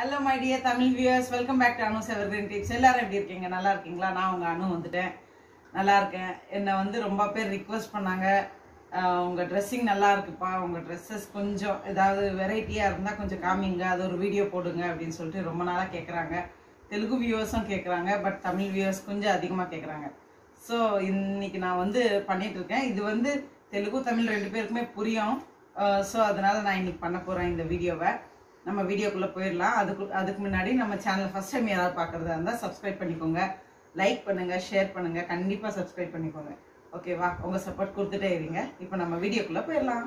hello my dear Tamil viewers welcome back to Anu evergreen tips எல்லாரும் எப்படி இருக்கீங்க நல்லா இருக்கீங்களா நான் உங்க அனு வந்துட்டேன் நல்லா இருக்கேன் என்னை வந்து ரொம்ப பேர் ரிக்வெஸ்ட் பண்ணாங்க ஆஹ் உங்க ட்ரெஸ்ஸிங் நல்லா இருக்குப்பா உங்க ட்ரெஸ்ஸஸ் கொஞ்சம் ஏதாவது வெரைட்டியா இருந்தா கொஞ்சம் காமிங்க அது ஒரு வீடியோ போடுங்க அப்படின்னு சொல்லிட்டு ரொம்ப நாளா கேட்குறாங்க தெலுங்கு வியூவர்ஸும் கேட்குறாங்க பட் தமிழ் வியூவர்ஸ் கொஞ்சம் அதிகமாக கேட்குறாங்க ஸோ இன்னைக்கு நான் வந்து பண்ணிட்டு இருக்கேன் இது வந்து தெலுங்கு தமிழ் ரெண்டு பேருக்குமே புரியும் ஸோ அதனால நான் இன்னைக்கு பண்ண போறேன் இந்த வீடியோவை நம்ம வீடியோக்குள்ள போயிடலாம் அதுக்கு அதுக்கு முன்னாடி நம்ம சேனல் ஃபர்ஸ்ட் டைம் யாராவது பார்க்குறதா இருந்தால் சப்ஸ்கிரைப் பண்ணிக்கோங்க லைக் பண்ணுங்க ஷேர் பண்ணுங்க கண்டிப்பா சப்ஸ்கிரைப் பண்ணிக்கோங்க ஓகேவா உங்க சப்போர்ட் கொடுத்துட்டே இருங்க இப்போ நம்ம வீடியோக்குள்ள போயிடலாம்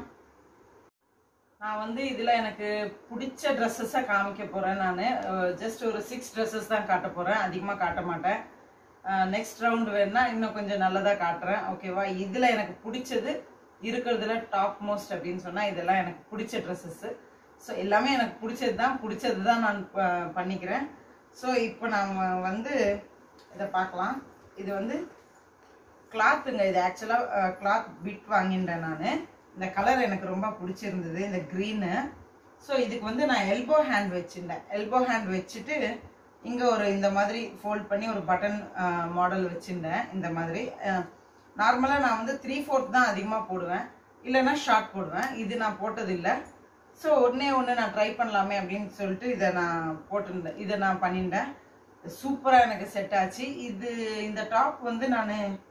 நான் வந்து இதுல எனக்கு பிடிச்ச ட்ரெஸ்ஸஸை காமிக்க போறேன் நான் ஜஸ்ட் ஒரு சிக்ஸ் ட்ரெஸ்ஸஸ் தான் காட்ட போறேன் அதிகமாக காட்ட மாட்டேன் நெக்ஸ்ட் ரவுண்ட் வேணா இன்னும் கொஞ்சம் நல்லதா காட்டுறேன் ஓகேவா இதுல எனக்கு பிடிச்சது இருக்கிறதுல டாப் மோஸ்ட் அப்படின்னு சொன்னா இதெல்லாம் எனக்கு பிடிச்ச ட்ரெஸ்ஸஸ் ஸோ எல்லாமே எனக்கு பிடிச்சது தான் பிடிச்சது தான் நான் ப- பண்ணிக்கிறேன் ஸோ இப்போ நம்ம வந்து இதை பார்க்கலாம் இது வந்து கிளாத்துங்க இது ஆக்சுவலாக கிளாத் பிட் வாங்கிட்டேன் நான் இந்த கலர் எனக்கு ரொம்ப பிடிச்சிருந்தது இந்த க்ரீனு ஸோ இதுக்கு வந்து நான் எல்போ ஹேண்ட் வச்சுட்டேன் எல்போ ஹேண்ட் வச்சுட்டு இங்கே ஒரு இந்த மாதிரி ஃபோல்ட் பண்ணி ஒரு பட்டன் மாடல் வச்சுருந்தேன் இந்த மாதிரி நார்மலாக நான் வந்து த்ரீ ஃபோர்த் தான் அதிகமாக போடுவேன் இல்லைன்னா ஷார்ட் போடுவேன் இது நான் போட்டதில்லை ஸோ ஒன்றே ஒன்று நான் ட்ரை பண்ணலாமே அப்படின்னு சொல்லிட்டு இதை நான் போட்டிருந்தேன் இதை நான் பண்ணிட்டேன் சூப்பராக எனக்கு செட் ஆச்சு இது இந்த டாப் வந்து நான்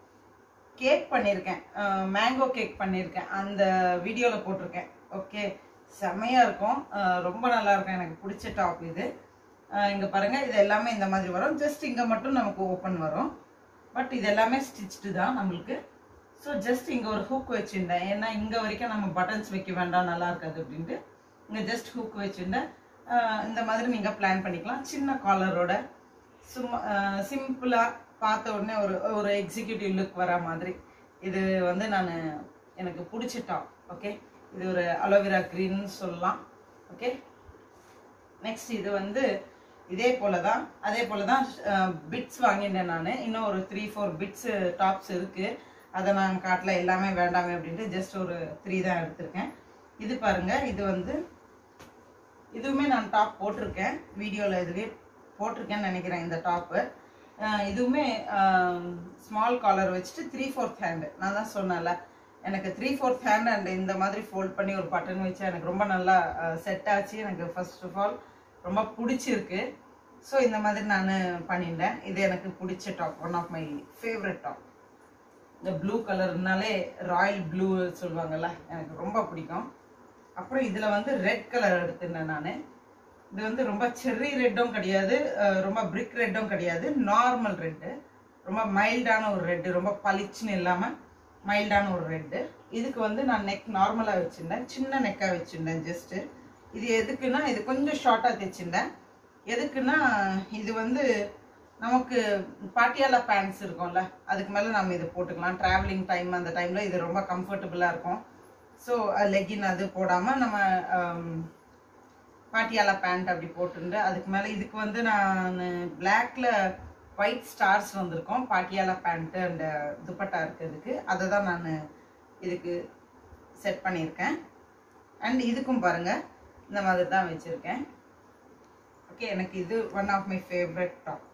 கேக் பண்ணியிருக்கேன் மேங்கோ கேக் பண்ணியிருக்கேன் அந்த வீடியோவில் போட்டிருக்கேன் ஓகே செமையாக இருக்கும் அஹ் ரொம்ப நல்லா இருக்கும் எனக்கு பிடிச்ச டாப் இது இங்கே பாருங்கள் இது எல்லாமே இந்த மாதிரி வரும் ஜஸ்ட் இங்கே மட்டும் நமக்கு ஓப்பன் வரும் பட் இது எல்லாமே ஸ்டிச்டு தான் நம்மளுக்கு ஸோ ஜஸ்ட் இங்கே ஒரு ஹூக் வச்சுருந்தேன் ஏன்னா இங்கே வரைக்கும் நம்ம பட்டன்ஸ் வைக்க வேண்டாம் நல்லா இருக்காது அப்படின்ட்டு இங்கே ஜஸ்ட் ஹூக் வச்சுருந்தேன் இந்த மாதிரி நீங்கள் பிளான் பண்ணிக்கலாம் சின்ன காலரோட சும்மா சிம்பிளாக பார்த்த உடனே ஒரு ஒரு எக்ஸிக்யூட்டிவ் லுக் வர மாதிரி இது வந்து நான் எனக்கு பிடிச்ச டாப் ஓகே இது ஒரு அலோவேரா க்ரீன்னு சொல்லலாம் ஓகே நெக்ஸ்ட் இது வந்து இதே போல தான் அதே போல தான் பிட்ஸ் வாங்கிட்டேன் நான் இன்னும் ஒரு த்ரீ ஃபோர் பிட்ஸ் டாப்ஸ் இருக்கு அதை நான் காட்டல எல்லாமே வேண்டாமே அப்படின்ட்டு ஜஸ்ட் ஒரு த்ரீ தான் எடுத்திருக்கேன் இது பாருங்க இது வந்து இதுவுமே நான் டாப் போட்டிருக்கேன் வீடியோவில் இதுவே போட்டிருக்கேன்னு நினைக்கிறேன் இந்த டாப்பு இதுவுமே ஸ்மால் காலர் வச்சுட்டு த்ரீ ஃபோர்த் ஹேண்டு நான் தான் சொன்னேன்ல எனக்கு த்ரீ ஃபோர்த் ஹேண்ட் அண்ட் இந்த மாதிரி ஃபோல்ட் பண்ணி ஒரு பட்டன் வச்சா எனக்கு ரொம்ப நல்லா செட் ஆச்சு எனக்கு ஃபர்ஸ்ட் ஆஃப் ஆல் ரொம்ப பிடிச்சிருக்கு ஸோ இந்த மாதிரி நான் பண்ணிட்டேன் இது எனக்கு பிடிச்ச top one of my favourite top இந்த ப்ளூ கலர்னாலே ராயல் ப்ளூ சொல்லுவாங்கல்ல எனக்கு ரொம்ப பிடிக்கும் அப்புறம் இதில் வந்து ரெட் கலர் எடுத்திருந்தேன் நான் இது வந்து ரொம்ப செர்ரி ரெட்டும் கிடையாது அஹ் ரொம்ப பிரிக் ரெட்டும் கிடையாது நார்மல் ரெட்டு ரொம்ப மைல்டான ஒரு ரெட்டு ரொம்ப பளிச்சுன்னு இல்லாமல் மைல்டான ஒரு ரெட்டு இதுக்கு வந்து நான் நெக் நார்மலாக வச்சுருந்தேன் சின்ன நெக்காக வச்சுருந்தேன் ஜஸ்ட்டு இது எதுக்குன்னா இது கொஞ்சம் ஷார்ட்டாக தைச்சிருந்தேன் எதுக்குன்னா இது வந்து நமக்கு பாட்டியாலா பேண்ட்ஸ் இருக்கும்ல அதுக்கு மேலே நம்ம இதை போட்டுக்கலாம் ட்ராவலிங் டைம் அந்த டைமில் இது ரொம்ப கம்ஃபர்டபுளாக இருக்கும் ஸோ லெகின் அது போடாமல் நம்ம ஆம், பாட்டியாலா பேண்ட் அப்படி போட்டுருந்து அதுக்கு மேலே இதுக்கு வந்து நான் பிளாக்ல ஒயிட் ஸ்டார்ஸ் வந்திருக்கோம் பாட்டியாலா பேண்ட்டு அந்த துப்பட்டா இருக்கிறதுக்கு அதை தான் நான் இதுக்கு செட் பண்ணியிருக்கேன் அண்ட் இதுக்கும் பாருங்க இந்த மாதிரி தான் வச்சுருக்கேன் ஓகே எனக்கு இது one of my favourite top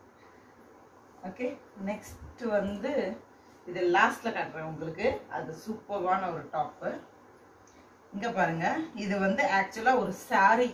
okay next வந்து இது லாஸ்ட்ல காட்டுறேன் உங்களுக்கு அது சூப்பர்வான ஒரு டாப்பு இங்க பாருங்க இது வந்து ஆக்சுவலா ஒரு saree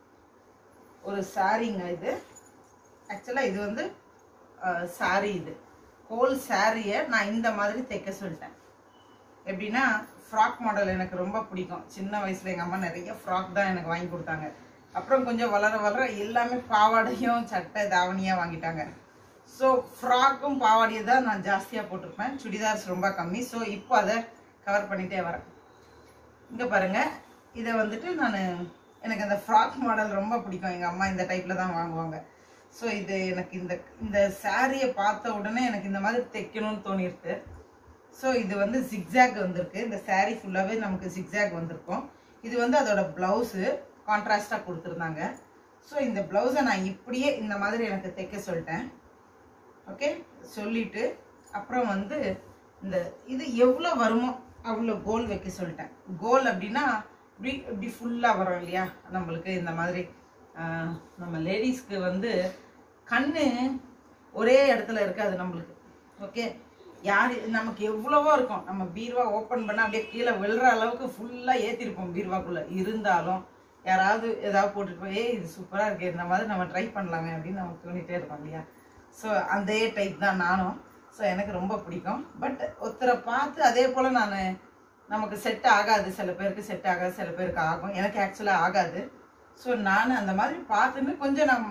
ஒரு சாரீங்க இது ஆக்சுவலா இது வந்து சாரி இது ஹோல் சாரியை நான் இந்த மாதிரி தைக்க சொல்லிட்டேன் எப்படின்னா ஃப்ராக் மாடல் எனக்கு ரொம்ப பிடிக்கும் சின்ன வயசுல எங்க அம்மா நிறைய ஃப்ராக் தான் எனக்கு வாங்கி கொடுத்தாங்க அப்புறம் கொஞ்சம் வளர வளர எல்லாமே பாவாடையும் சட்டை தாவணியா வாங்கிட்டாங்க ஸோ ஃப்ராக்கும் பாவாடையும் தான் நான் ஜாஸ்தியாக போட்டிருப்பேன் சுடிதார்ஸ் ரொம்ப கம்மி ஸோ இப்போ அதை கவர் பண்ணிட்டே வரேன் இங்கே பாருங்க இதை வந்துட்டு நான் எனக்கு அந்த ஃப்ராக் மாடல் ரொம்ப பிடிக்கும் எங்கள் அம்மா இந்த டைப்பில் தான் வாங்குவாங்க ஸோ இது எனக்கு இந்த இந்த சாரியை பார்த்த உடனே எனக்கு இந்த மாதிரி தைக்கணும்னு தோணிருக்கு ஸோ இது வந்து ஜிக்ஸாக் வந்திருக்கு இந்த saree ஃபுல்லாகவே நமக்கு ஜிக்ஸாக் வந்திருக்கும் இது வந்து அதோட ப்ளவுஸு கான்ட்ராஸ்டாக கொடுத்துருந்தாங்க ஸோ இந்த ப்ளவுஸை நான் இப்படியே இந்த மாதிரி எனக்கு தைக்க சொல்லிட்டேன் ஓகே சொல்லிட்டு அப்புறம் வந்து இந்த இது எவ்வளோ வருமோ அவ்வளோ கோல் வைக்க சொல்லிட்டேன் கோல் அப்படின்னா இப்படி இப்படி ஃபுல்லாக வரும் இல்லையா நம்மளுக்கு இந்த மாதிரி ஆஹ் நம்ம லேடிஸ்க்கு வந்து கண்ணு ஒரே இடத்துல இருக்காது நம்மளுக்கு ஓகே யார் நமக்கு எவ்வளவோ இருக்கும் நம்ம பீர்வா ஓப்பன் பண்ணால் அப்படியே கீழே விழுற அளவுக்கு ஃபுல்லாக ஏற்றிருப்போம் பீர்வாக்குள்ளே இருந்தாலும் யாராவது ஏதாவது போட்டுட்டு போய் "ஏய், இது சூப்பராக இருக்கு இந்த மாதிரி நம்ம ட்ரை பண்ணலாமே அப்படின்னு நமக்கு தோணிட்டே இருக்கோம் இல்லையா ஸோ அதே டைப் தான் நானும் ஸோ எனக்கு ரொம்ப பிடிக்கும் பட் ஒருத்தரை பார்த்து அதே போல் நான் நமக்கு செட் ஆகாது சில பேருக்கு செட் ஆகாது சில பேருக்கு ஆகும் எனக்கு ஆக்சுவலாக ஆகாது ஸோ நான் அந்த மாதிரி பார்த்துன்னு கொஞ்சம் நம்ம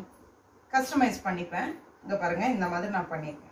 கஸ்டமைஸ் பண்ணிப்பேன் இங்கே பாருங்கள் இந்த மாதிரி நான் பண்ணியிருக்கேன்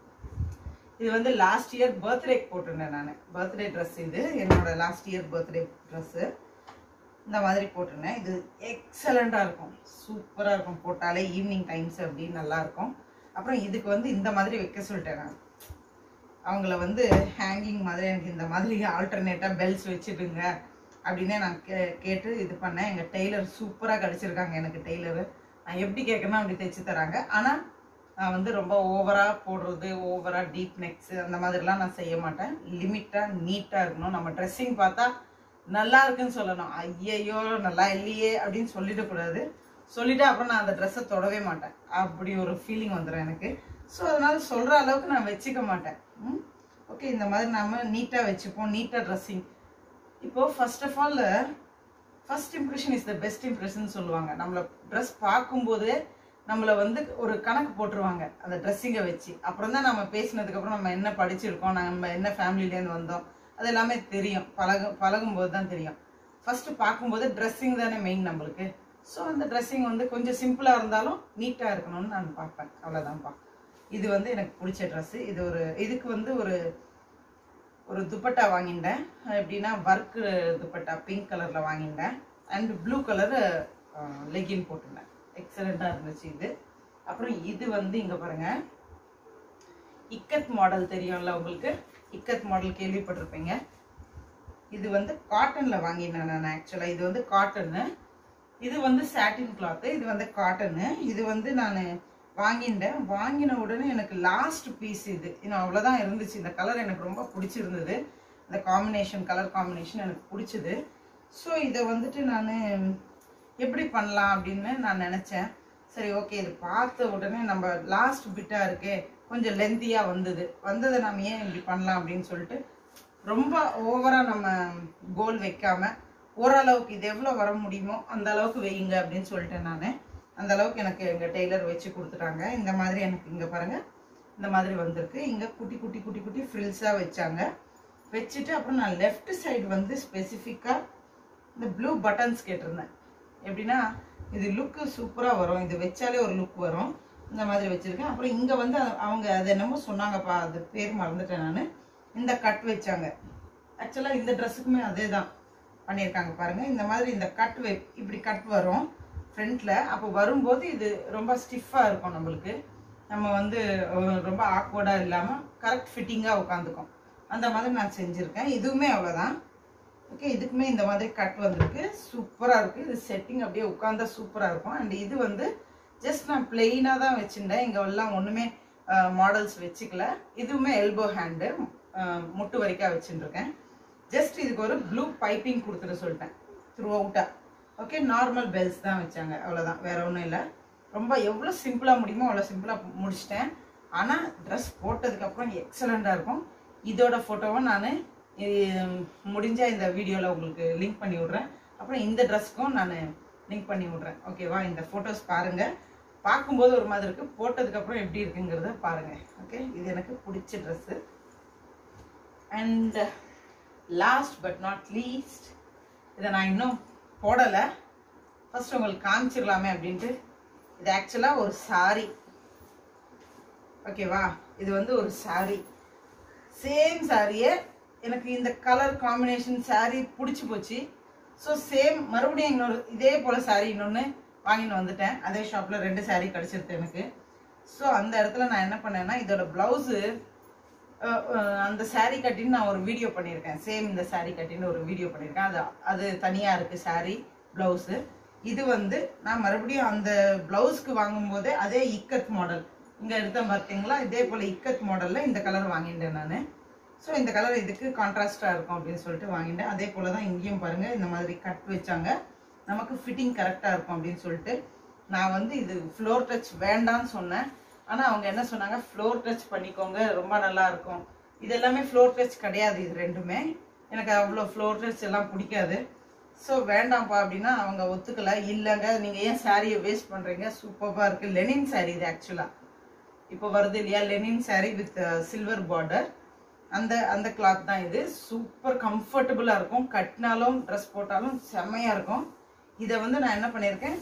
இது வந்து லாஸ்ட் இயர் பர்த்டேக்கு போட்டிருந்தேன் நான் பர்த்டே ட்ரெஸ் இது என்னோட லாஸ்ட் இயர் பர்த்டே ட்ரெஸ்ஸு இந்த மாதிரி போட்டிருந்தேன் இது எக்ஸலண்ட்டாக இருக்கும் சூப்பராக இருக்கும் போட்டாலே ஈவினிங் டைம்ஸ் அப்படி நல்லா இருக்கும் அப்புறம் இதுக்கு வந்து இந்த மாதிரி வைக்க சொல்லிட்டேன் நான் அவங்கள வந்து ஹேங்கிங் மாதிரி எனக்கு இந்த மாதிரி ஆல்டர்னேட்டாக பெல்ஸ் வச்சுடுங்க அப்படின்னே நான் கே கேட்டு இது பண்ணேன் எங்கள் டெய்லர் சூப்பராக கிடச்சிருக்காங்க எனக்கு டெய்லரு நான் எப்படி கேட்கணும் அப்படி தைச்சு தராங்க ஆனால் நான் வந்து ரொம்ப ஓவராக போடுறது ஓவராக டீப் நெக்ஸு அந்த மாதிரிலாம் நான் செய்ய மாட்டேன் லிமிட்டாக நீட்டாக இருக்கணும் நம்ம ட்ரெஸ்ஸிங் பார்த்தா நல்லா இருக்குன்னு சொல்லணும் ஐயையோ நல்லா இல்லையே அப்படின்னு சொல்லிடக்கூடாது சொல்லிட்டு அப்புறம் நான் அந்த ட்ரெஸ்ஸை தொடவே மாட்டேன் அப்படி ஒரு ஃபீலிங் வந்துடும் எனக்கு ஸோ அதனால சொல்கிற அளவுக்கு நான் வச்சுக்க மாட்டேன் ஓகே இந்த மாதிரி நாம நீட்டாக வச்சுப்போம் நீட்டாக ட்ரெஸ்ஸிங் இப்போ first of all first impression is the best impression சொல்லுவாங்க நம்மளை ட்ரெஸ் பார்க்கும்போதே நம்மளை வந்து ஒரு கணக்கு போட்டுருவாங்க அந்த ட்ரெஸ்ஸிங்கை வச்சு அப்புறம் தான் நம்ம பேசினதுக்கப்புறம் நம்ம என்ன படிச்சிருக்கோம் நம்ம என்ன ஃபேமிலிலேருந்து வந்தோம் அது எல்லாமே தெரியும் பழகு பழகும்போது தான் தெரியும் ஃபர்ஸ்ட் பார்க்கும்போது ட்ரெஸ்ஸிங் தானே மெயின் நம்மளுக்கு ஸோ அந்த ட்ரெஸ்ஸிங் வந்து கொஞ்சம் சிம்பிளாக இருந்தாலும் நீட்டாக இருக்கணும்னு நான் பார்ப்பேன் அவ்வளோதான்ப்பா இது வந்து எனக்கு பிடிச்ச ட்ரெஸ்ஸு இது ஒரு இதுக்கு வந்து ஒரு ஒரு துப்பட்டா வாங்கிட்டேன் எப்படின்னா ஒர்க்கு துப்பட்டா பிங்க் கலரில் வாங்கிட்டேன் அண்ட் ப்ளூ கலர் லெகின் போட்டிருந்தேன் எக்ஸலண்ட்டாக இருந்துச்சு இது அப்புறம் இது வந்து இங்கே பாருங்க இக்கத் மாடல் தெரியும்ல உங்களுக்கு இக்கத் மாடல் கேள்விப்பட்டிருப்பீங்க இது வந்து காட்டனில் வாங்கினேன் நான் ஆக்சுவலாக இது வந்து காட்டனு இது வந்து சாட்டின் கிளாத்து இது வந்து காட்டனு இது வந்து நான் வாங்கிட்டேன் வாங்கின உடனே எனக்கு லாஸ்ட் பீஸ் இது இன்னும் அவ்வளோதான் இருந்துச்சு இந்த கலர் எனக்கு ரொம்ப பிடிச்சிருந்தது இந்த காம்பினேஷன் கலர் காம்பினேஷன் எனக்கு பிடிச்சது ஸோ இதை வந்துட்டு நான் எப்படி பண்ணலாம் அப்படின்னு நான் நினச்சேன் சரி ஓகே இது பார்த்த உடனே நம்ம லாஸ்ட் பிட்டாக இருக்கே கொஞ்சம் லென்த்தியாக வந்தது வந்ததை நம்ம ஏன் இப்படி பண்ணலாம் அப்படின்னு சொல்லிட்டு ரொம்ப ஓவராக நம்ம கோல் வைக்காம ஓரளவுக்கு இது எவ்வளோ வர முடியுமோ அந்த அளவுக்கு வையுங்க அப்படின்னு சொல்லிட்டேன் நான் அந்த அளவுக்கு எனக்கு எங்கள் டெய்லர் வச்சு கொடுத்துட்டாங்க இந்த மாதிரி எனக்கு இங்கே பாருங்க இந்த மாதிரி வந்திருக்கு இங்கே குட்டி குட்டி குட்டி குட்டி ஃப்ரில்ஸாக வச்சாங்க வச்சுட்டு அப்புறம் நான் லெஃப்ட் சைடு வந்து ஸ்பெசிஃபிக்காக இந்த ப்ளூ பட்டன்ஸ் கேட்டிருந்தேன் எப்படின்னா இது லுக்கு சூப்பராக வரும் இது வச்சாலே ஒரு லுக் வரும் இந்த மாதிரி வச்சுருக்கேன் அப்புறம் இங்கே வந்து அது- அவங்க அது என்னமோ சொன்னாங்கப்பா அது பேர் மறந்துட்டேன் நான் இந்த கட் வச்சாங்க ஆக்சுவலாக இந்த ட்ரெஸ்ஸுக்குமே அதே தான் பண்ணியிருக்காங்க பாருங்க இந்த மாதிரி இந்த கட் வை இப்படி கட் வரும் ஃப்ரண்ட்ல அப்போ வரும்போது இது ரொம்ப ஸ்டிஃபாக இருக்கும் நம்மளுக்கு நம்ம வந்து அஹ், ரொம்ப ஆக்வர்டாக இல்லாமல் கரெக்ட் ஃபிட்டிங்காக உட்காந்துக்கும் அந்த மாதிரி நான் செஞ்சுருக்கேன் இதுவுமே அவ்வளோதான் ஓகே இதுக்குமே இந்த மாதிரி கட் வந்திருக்கு சூப்பராக இருக்குது இது செட்டிங் அப்படியே உட்காந்தா சூப்பராக இருக்கும் அண்ட் இது வந்து ஜஸ்ட் நான் பிளெயினாக தான் வச்சுருந்தேன் இங்கே எல்லாம் ஒன்றுமே மாடல்ஸ் வச்சுக்கல இதுவுமே எல்போ ஹேண்டு முட்டு வரைக்கும் வச்சுருக்கேன் ஜஸ்ட் இதுக்கு ஒரு ப்ளூ பைப்பிங் கொடுத்துட்டு சொல்லிட்டேன் த்ரூ அவுட்டாக ஓகே நார்மல் பெல்ஸ் தான் வச்சாங்க அவ்வளோதான் வேற ஒன்றும் இல்லை ரொம்ப எவ்வளோ சிம்பிளாக முடியுமோ அவ்வளோ சிம்பிளாக முடிச்சிட்டேன் ஆனால் ட்ரெஸ் போட்டதுக்கப்புறம் எக்ஸலண்ட்டாக இருக்கும் இதோட ஃபோட்டோவை நான் முடிஞ்ச இந்த வீடியோவில் உங்களுக்கு லிங்க் பண்ணி விட்றேன் அப்புறம் இந்த ட்ரெஸ்க்கும் நான் லிங்க் பண்ணி விட்றேன் ஓகேவா இந்த ஃபோட்டோஸ் பாருங்கள் பார்க்கும்போது ஒரு மாதிரி இருக்குது போட்டதுக்கப்புறம் எப்படி இருக்குங்கிறத பாருங்கள் ஓகே இது எனக்கு பிடிச்ச dress and last but not least இதை நான் இன்னும் போடலை ஃபர்ஸ்ட் உங்களுக்கு காமிச்சிடலாமே அப்படின்ட்டு இது ஆக்சுவலாக ஒரு saree ஓகேவா இது வந்து ஒரு saree சேம் சாரியே எனக்கு இந்த கலர் காம்பினேஷன் saree பிடிச்சி போச்சு ஸோ சேம் மறுபடியும் இன்னொரு இதே போல் saree இன்னொன்று வாங்கிட்டு வந்துட்டேன் அதே ஷாப்பில் ரெண்டு saree கிடச்சிருது எனக்கு ஸோ அந்த இடத்துல நான் என்ன பண்ணேன்னா இதோட ப்ளவுஸு அந்த saree கட்டின்னு நான் ஒரு வீடியோ பண்ணியிருக்கேன் சேம் இந்த saree கட்டின்னு ஒரு வீடியோ பண்ணியிருக்கேன் அது அது தனியாக இருக்குது saree ப்ளவுஸு இது வந்து நான் மறுபடியும் அந்த ப்ளவுஸ்க்கு வாங்கும்போதே அதே இக்கத் மாடல் இங்கே எடுத்த பார்த்தீங்களா இதே போல் இக்கத் மாடலில் இந்த கலர் வாங்கிட்டேன் நான் ஸோ இந்த கலர் இதுக்கு கான்ட்ராஸ்டாக இருக்கும் அப்படின்னு சொல்லிட்டு வாங்கிட்டேன் அதே போல் தான் இங்கேயும் பாருங்கள் இந்த மாதிரி கட் வச்சாங்க நமக்கு ஃபிட்டிங் கரெக்டாக இருக்கும் அப்படின்னு சொல்லிட்டு நான் வந்து இது ஃப்ளோர் டச் வேண்டாம்னு சொன்னேன் ஆனால் அவங்க என்ன சொன்னாங்க ஃப்ளோர் டச் பண்ணிக்கோங்க ரொம்ப நல்லா இருக்கும் இது எல்லாமே ஃப்ளோர் டச் கிடையாது இது ரெண்டுமே எனக்கு அவ்வளோ ஃப்ளோர் டச் எல்லாம் பிடிக்காது ஸோ வேண்டாம்ப்பா அப்படின்னா அவங்க ஒத்துக்கல இல்லைங்க நீங்கள் ஏன் சாரியை வேஸ்ட் பண்ணுறீங்க சூப்பராக இருக்குது லெனின் saree இது ஆக்சுவலாக இப்போ வருது இல்லையா linen saree with silver border அந்த அந்த கிளாத் தான் இது சூப்பர் கம்ஃபர்டபுளாக இருக்கும் கட்டினாலும் ட்ரெஸ் போட்டாலும் செம்மையாக இருக்கும் இதை வந்து நான் என்ன பண்ணியிருக்கேன்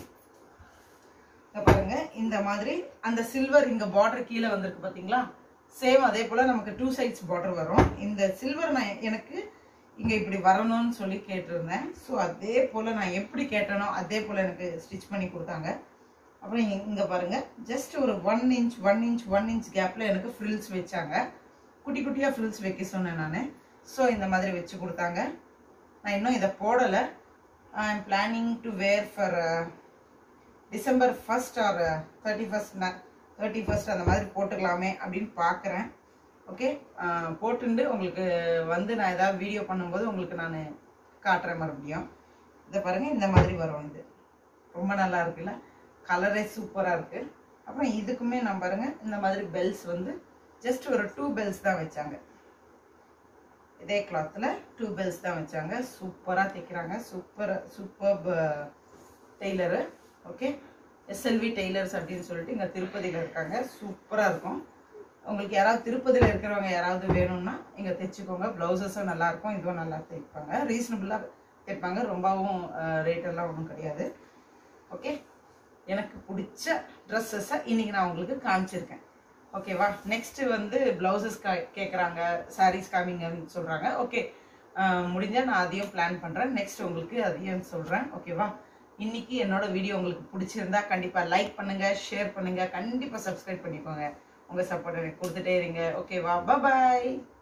இங்க பாருங்க இந்த மாதிரி அந்த சில்வர் இங்க பார்டர் கீழே வந்திருக்கு பாத்தீங்களா சேம் அதே போல நமக்கு டூ சைட்ஸ் பார்டர் வரும் இந்த சில்வர் நான் எனக்கு இங்க இப்படி வரணும்னு சொல்லி கேட்டிருந்தேன் ஸோ அதே போல நான் எப்படி கேட்டனோ அதே போல எனக்கு ஸ்டிச் பண்ணி கொடுத்தாங்க அப்புறம் இங்க- இங்க பாருங்க ஜஸ்ட் ஒரு one inch one inch one inch கேப்ல எனக்கு ஃப்ரில்ஸ் வச்சாங்க குட்டி குட்டியா ஃப்ரில்ஸ் வைக்க சொன்னேன் நான் ஸோ இந்த மாதிரி வச்சு கொடுத்தாங்க நான் இன்னும் இதை போடலை I am planning to wear for December first or thirty first thirty first அந்த மாதிரி போட்டுக்கலாமே அப்படின்னு பார்க்குறேன் ஓகே போட்டுண்டு உங்களுக்கு வந்து நான் ஏதாவது வீடியோ பண்ணும்போது உங்களுக்கு நான் காட்டுறேன் மறுபடியும் இதை பாருங்கள் இந்த மாதிரி வரும் இது ரொம்ப நல்லா இருக்குல்ல கலரே சூப்பராக இருக்குது அப்புறம் இதுக்குமே நான் பாருங்கள் இந்த மாதிரி பெல்ஸ் வந்து ஜஸ்ட் ஒரு டூ பெல்ஸ் தான் வச்சாங்க இதே கிளாத்தில் டூ பெல்ஸ் தான் வச்சாங்க சூப்பராக தைக்கிறாங்க super super tailor okay SLV tailors அப்படின்னு சொல்லிட்டு இங்கே திருப்பதியில் இருக்காங்க சூப்பராக இருக்கும் உங்களுக்கு யாராவது திருப்பதியில் இருக்கிறவங்க யாராவது வேணும்னா இங்கே தைச்சிக்கோங்க ப்ளவுசஸும் நல்லாயிருக்கும் இதுவும் நல்லா தைப்பாங்க ரீசனபுளாக தைப்பாங்க ரொம்பவும் ரேட் எல்லாம் ஒன்றும் கிடையாது ஓகே எனக்கு பிடிச்ச ட்ரெஸ்ஸஸை இன்னைக்கு நான் உங்களுக்கு காமிச்சிருக்கேன் ஓகேவா நெக்ஸ்ட் வந்து பிளவுசஸ் கேட்குறாங்க சாரீஸ் காமிங்கன்னு சொல்கிறாங்க ஓகே முடிஞ்சால் நான் அதையும் பிளான் பண்ணுறேன் நெக்ஸ்ட் உங்களுக்கு அதையும் சொல்கிறேன் ஓகேவா இன்னைக்கு என்னோட வீடியோ உங்களுக்கு பிடிச்சிருந்தா கண்டிப்பாக லைக் பண்ணுங்க ஷேர் பண்ணுங்க கண்டிப்பாக சப்ஸ்கிரைப் பண்ணிக்கோங்க உங்கள் சப்போர்ட் எனக்கு கொடுத்துட்டே இருங்க ஓகேவா பாய்